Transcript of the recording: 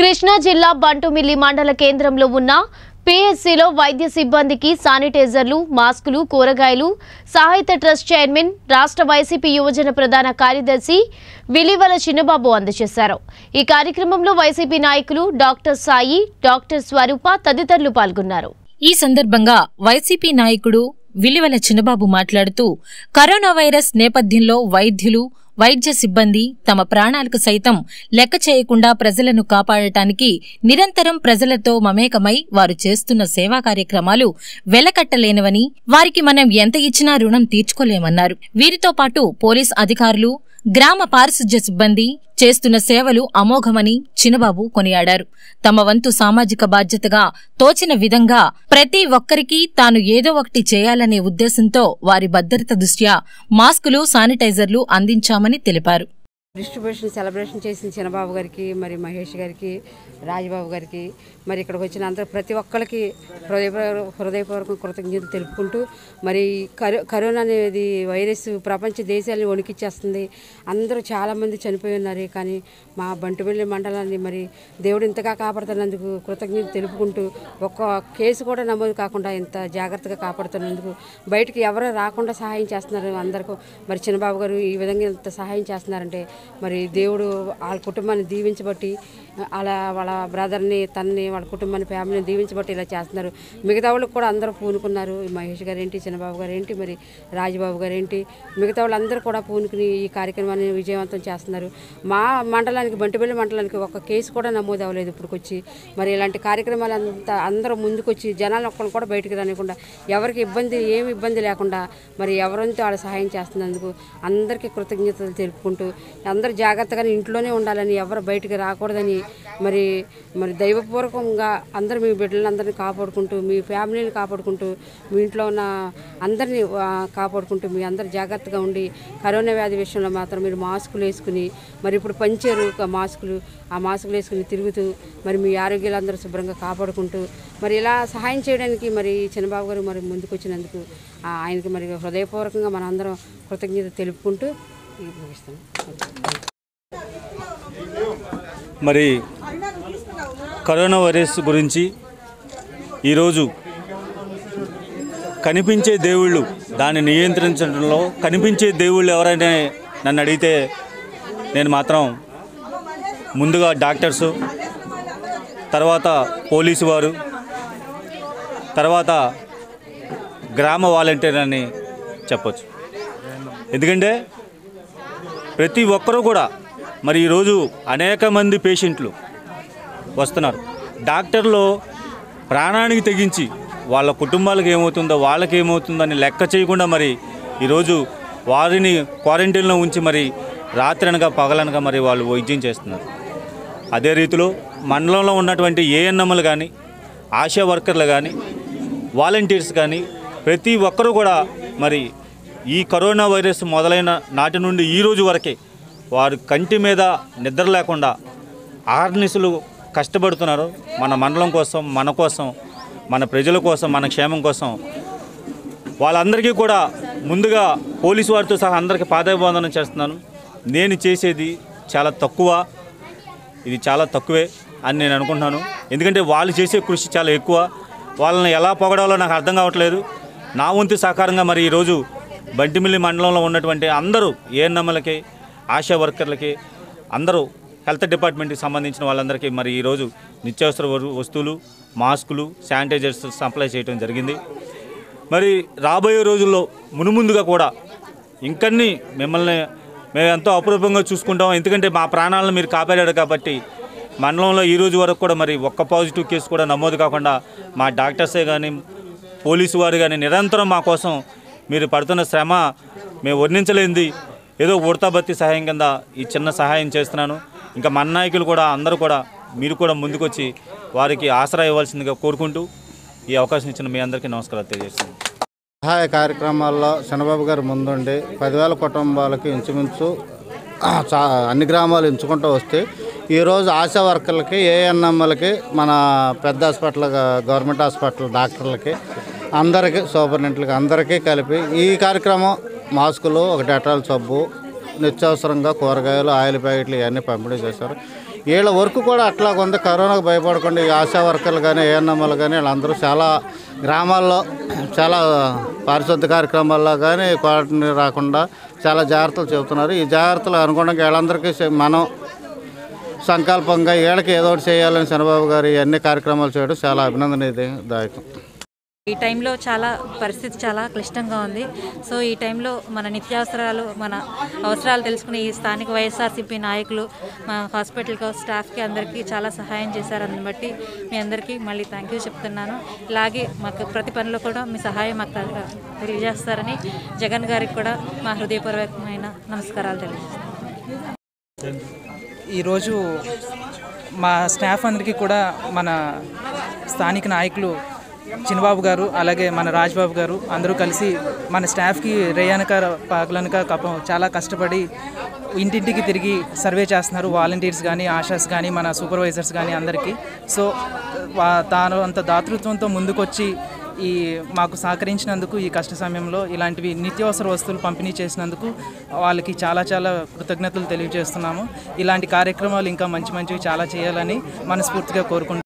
కృష్ణా జిల్లా బంటుమిల్లి మండల కేంద్రంలో ఉన్న పిఎస్సిలో వైద్య సిబ్బందికి శానిటైజర్లు మాస్కులు కూరగాయలు సాహిత్య ట్రస్ట్ చైర్మన్ రాష్ట్ర వైసీపీ యువజన ప్రధాన కార్యదర్శి విలివల చిన్నబాబు అందజేశారు ఈ కార్యక్రమంలో వైసీపీ నాయకులు డాక్టర్ సాయి డాక్టర్ స్వరూప తదితరులు పాల్గొన్నారు ఈ సందర్భంగా వైసీపీ నాయకుడు విలివల చిన్నబాబు మాట్లాడుతూ కరోనా వైరస్ నేపథ్యంలో వైద్యులు వైద్య సిబ్బంది తమ ప్రాణాలకు సైతం లెక్క చేయకుండా ప్రజలను కాపాడటానికి నిరంతరం ప్రజలతో మమేకమై వారు చేస్తున్న సేవా కార్యక్రమాలు వెలకట్టలేనివని వారికి మనం ఎంత ఇచ్చినా రుణం తీర్చుకోలేమన్నారు వీరితో పాటు పోలీస్ అధికారులు గ్రామ పారిశుధ్య సిబ్బంది చేస్తున్న సేవలు అమోఘమని చినబాబు కొనియాడారు తమ వంతు సామాజిక బాధ్యతగా తోచిన విధంగా ప్రతి ఒక్కరికి తాను ఏదో ఒకటి చేయాలనే ఉద్దేశంతో వారి భద్రత దృష్ట్యా మాస్కులు శానిటైజర్లు అందించామని తెలిపారు డిస్ట్రిబ్యూషన్ సెలబ్రేషన్ చేసిన చిన్నబాబు గారికి మరి మహేష్ గారికి రాజబాబు గారికి మరి ఇక్కడికి వచ్చిన అందరూ ప్రతి ఒక్కరికి హృదయపూర్వక హృదయపూర్వక కృతజ్ఞతలు తెలుపుకుంటూ మరి కరో కరోనా అనేది వైరస్ ప్రపంచ దేశాలని వణికిచ్చేస్తుంది అందరూ చాలామంది చనిపోయి ఉన్నారు కానీ మా బంటుబెల్లి మండలాన్ని మరి దేవుడు ఇంతగా కాపాడుతున్నందుకు కృతజ్ఞత తెలుపుకుంటూ ఒక్క కేసు కూడా నమోదు కాకుండా ఇంత జాగ్రత్తగా కాపాడుతున్నందుకు బయటికి ఎవరు రాకుండా సహాయం చేస్తున్నారు అందరికీ మరి చిన్నబాబు గారు ఈ విధంగా ఇంత సహాయం చేస్తున్నారంటే మరి దేవుడు వాళ్ళ కుటుంబాన్ని దీవించబట్టి అలా వాళ్ళ బ్రదర్ని తన్ని వాళ్ళ కుటుంబాన్ని ఫ్యామిలీని దీవించబట్టి ఇలా చేస్తున్నారు మిగతా వాళ్ళకి కూడా అందరూ పూనుకున్నారు ఈ మహేష్ గారు ఏంటి చిన్నబాబు గారు ఏంటి మరి రాజబాబు గారు ఏంటి మిగతా వాళ్ళందరూ కూడా పూనుకుని ఈ కార్యక్రమాన్ని విజయవంతం చేస్తున్నారు మా మండలానికి బంటిపల్లి మండలానికి ఒక కేసు కూడా నమోదు అవ్వలేదు ఇప్పటికొచ్చి మరి ఇలాంటి కార్యక్రమాలు అంతా అందరూ ముందుకొచ్చి జనాలు ఒక్కరు కూడా బయటికి రానివ్వకుండా ఎవరికి ఇబ్బంది ఏమి ఇబ్బంది లేకుండా మరి ఎవరంతా వాళ్ళ సహాయం చేస్తున్నందుకు అందరికీ కృతజ్ఞతలు తెలుపుకుంటూ అందరూ జాగ్రత్తగా ఇంట్లోనే ఉండాలని ఎవరు బయటికి రాకూడదని మరి మరి దైవపూర్వకంగా అందరూ మీ బిడ్డలందరినీ కాపాడుకుంటూ మీ ఫ్యామిలీని కాపాడుకుంటూ మీ ఇంట్లో ఉన్న అందరినీ ఆ, కాపాడుకుంటూ మీ అందరు జాగ్రత్తగా ఉండి కరోనా వ్యాధి విషయంలో మాత్రం మీరు మాస్కులు వేసుకుని మరి ఇప్పుడు పంచారు ఒక మాస్కులు ఆ మాస్కులు వేసుకుని తిరుగుతూ మరి మీ ఆరోగ్యాలు అందరూ శుభ్రంగా కాపాడుకుంటూ మరి ఇలా సహాయం చేయడానికి మరి చిన్నబాబు గారు మరి ముందుకు వచ్చినందుకు ఆ, ఆయనకి మరి హృదయపూర్వకంగా మన అందరం కృతజ్ఞత తెలుపుకుంటూ ఇది ముగిస్తాం మరి కరోనా వైరస్ గురించి ఈరోజు కనిపించే దేవుళ్ళు దాన్ని నియంత్రించడంలో కనిపించే దేవుళ్ళు ఎవరైనా నన్ను అడిగితే నేను మాత్రం ముందుగా డాక్టర్సు తర్వాత పోలీసు వారు తర్వాత గ్రామ వాలంటీర్ అని చెప్పొచ్చు ఎందుకంటే ప్రతి ఒక్కరూ కూడా మరి ఈరోజు అనేక మంది పేషెంట్లు వస్తున్నారు డాక్టర్లు ప్రాణానికి తెగించి వాళ్ళ కుటుంబాలకు ఏమవుతుందో వాళ్ళకి ఏమవుతుందో అని లెక్క చేయకుండా మరి ఈరోజు వారిని క్వారంటైన్లో ఉంచి మరి రాత్రి అనగా పగలనగా మరి వాళ్ళు వైద్యం చేస్తున్నారు అదే రీతిలో మండలంలో ఉన్నటువంటి ఏఎన్ఎంలు కానీ ఆశా వర్కర్లు కానీ వాలంటీర్స్ కానీ ప్రతి ఒక్కరూ కూడా మరి ఈ కరోనా వైరస్ మొదలైన నాటి నుండి ఈ రోజు వరకే వారు కంటి మీద నిద్ర లేకుండా ఆర్నిసులు కష్టపడుతున్నారు మన మండలం కోసం మన కోసం మన ప్రజల కోసం మన క్షేమం కోసం వాళ్ళందరికీ కూడా ముందుగా పోలీసు వారితో సహా అందరికీ పాదాభివందనం చేస్తున్నాను నేను చేసేది చాలా తక్కువ ఇది చాలా తక్కువే అని నేను అనుకుంటున్నాను ఎందుకంటే వాళ్ళు చేసే కృషి చాలా ఎక్కువ వాళ్ళని ఎలా పొగడాలో నాకు అర్థం కావట్లేదు నా వంతు సహకారంగా మరి ఈరోజు బంటిమిల్లి మండలంలో ఉన్నటువంటి అందరూ ఏఎన్ఎంలకి ఆశా వర్కర్లకి అందరూ హెల్త్ డిపార్ట్మెంట్కి సంబంధించిన వాళ్ళందరికీ మరి ఈరోజు నిత్యావసర వరు- వస్తువులు మాస్కులు శానిటైజర్స్ సప్లై చేయడం జరిగింది మరి రాబోయే రోజుల్లో మునుముందుగా కూడా ఇంకన్ని మిమ్మల్ని మేము ఎంతో అపురూపంగా చూసుకుంటాం ఎందుకంటే మా ప్రాణాలను మీరు కాపాడారు కాబట్టి మండలంలో ఈ రోజు వరకు కూడా మరి ఒక్క పాజిటివ్ కేసు కూడా నమోదు కాకుండా మా డాక్టర్సే కానీ పోలీసు వారు కానీ నిరంతరం మా కోసం మీరు పడుతున్న శ్రమ మేము వర్ణించలేనిది ఏదో ఉడతాబత్తి సహాయం కింద ఈ చిన్న సహాయం చేస్తున్నాను ఇంకా మన నాయకులు కూడా అందరూ కూడా మీరు కూడా ముందుకొచ్చి వారికి ఆసరా ఇవ్వాల్సిందిగా కోరుకుంటూ ఈ అవకాశం ఇచ్చిన మీ అందరికీ నమస్కారాలు తెలియజేస్తున్నాను సహాయ కార్యక్రమాల్లో చంద్రబాబు గారు ముందుండి పదివేల కుటుంబాలకి ఇంచుమించు చా అన్ని గ్రామాలు ఎంచుకుంటూ వస్తే ఈరోజు ఆశా వర్కర్లకి ఏఎన్ఎంలకి మన పెద్ద హాస్పిటల్ గవర్నమెంట్ హాస్పిటల్ డాక్టర్లకి అందరికీ సూపరింటెంట్లకి అందరికీ కలిపి ఈ కార్యక్రమం మాస్కులు ఒక డెటాల్ సబ్బు నిత్యావసరంగా కూరగాయలు ఆయిల్ ప్యాకెట్లు ఇవన్నీ పంపిణీ చేశారు వీళ్ళ వర్క్ కూడా అట్లా కొంత కరోనాకు భయపడకుండా ఈ ఆశా వర్కర్లు కానీ ఏఎన్ఎంలు కానీ వీళ్ళందరూ చాలా గ్రామాల్లో చాలా పారిశుద్ధ కార్యక్రమాల్లో కానీ క్వారంటైన్ రాకుండా చాలా జాగ్రత్తలు చెబుతున్నారు ఈ జాగ్రత్తలు అనుగుణంగా వీళ్ళందరికీ సే- మనం సంకల్పంగా వీళ్ళకి ఏదో ఒకటి చేయాలని చంద్రబాబు గారు ఈ అన్ని కార్యక్రమాలు చేయడం చాలా అభినందనదాయకం ఈ టైంలో చాలా పరిస్థితి చాలా క్లిష్టంగా ఉంది సో ఈ టైంలో మన నిత్యావసరాలు మన అవసరాలు తెలుసుకునే ఈ స్థానిక వైఎస్ఆర్సీపీ నాయకులు మా హాస్పిటల్కి స్టాఫ్కి అందరికీ చాలా సహాయం చేశారు అందుని బట్టి మీ అందరికీ మళ్ళీ థ్యాంక్ యూ చెప్తున్నాను ఇలాగే మాకు ప్రతి పనిలో కూడా మీ సహాయం మాకు తెలి- తెలియజేస్తారని జగన్ గారికి కూడా మా హృదయపూర్వకమైన నమస్కారాలు తెలియజేస్తాను ఈరోజు మా స్టాఫ్ అందరికీ కూడా మన స్థానిక నాయకులు చిన్నబాబు గారు అలాగే మన రాజ్బాబు గారు అందరూ కలిసి మన స్టాఫ్కి రేయనక పగలనక కపం చాలా కష్టపడి ఇంటింటికి తిరిగి సర్వే చేస్తున్నారు వాలంటీర్స్ కానీ ఆశాస్ కానీ మన సూపర్వైజర్స్ కానీ అందరికీ సో వా- తాను అంత దాతృత్వంతో ముందుకొచ్చి ఈ మాకు సహకరించినందుకు ఈ కష్ట సమయంలో ఇలాంటివి నిత్యావసర వస్తువులు పంపిణీ చేసినందుకు వాళ్ళకి చాలా చాలా కృతజ్ఞతలు తెలియజేస్తున్నాము ఇలాంటి కార్యక్రమాలు ఇంకా మంచి మంచివి చాలా చేయాలని మనస్ఫూర్తిగా కోరుకుంటున్నాము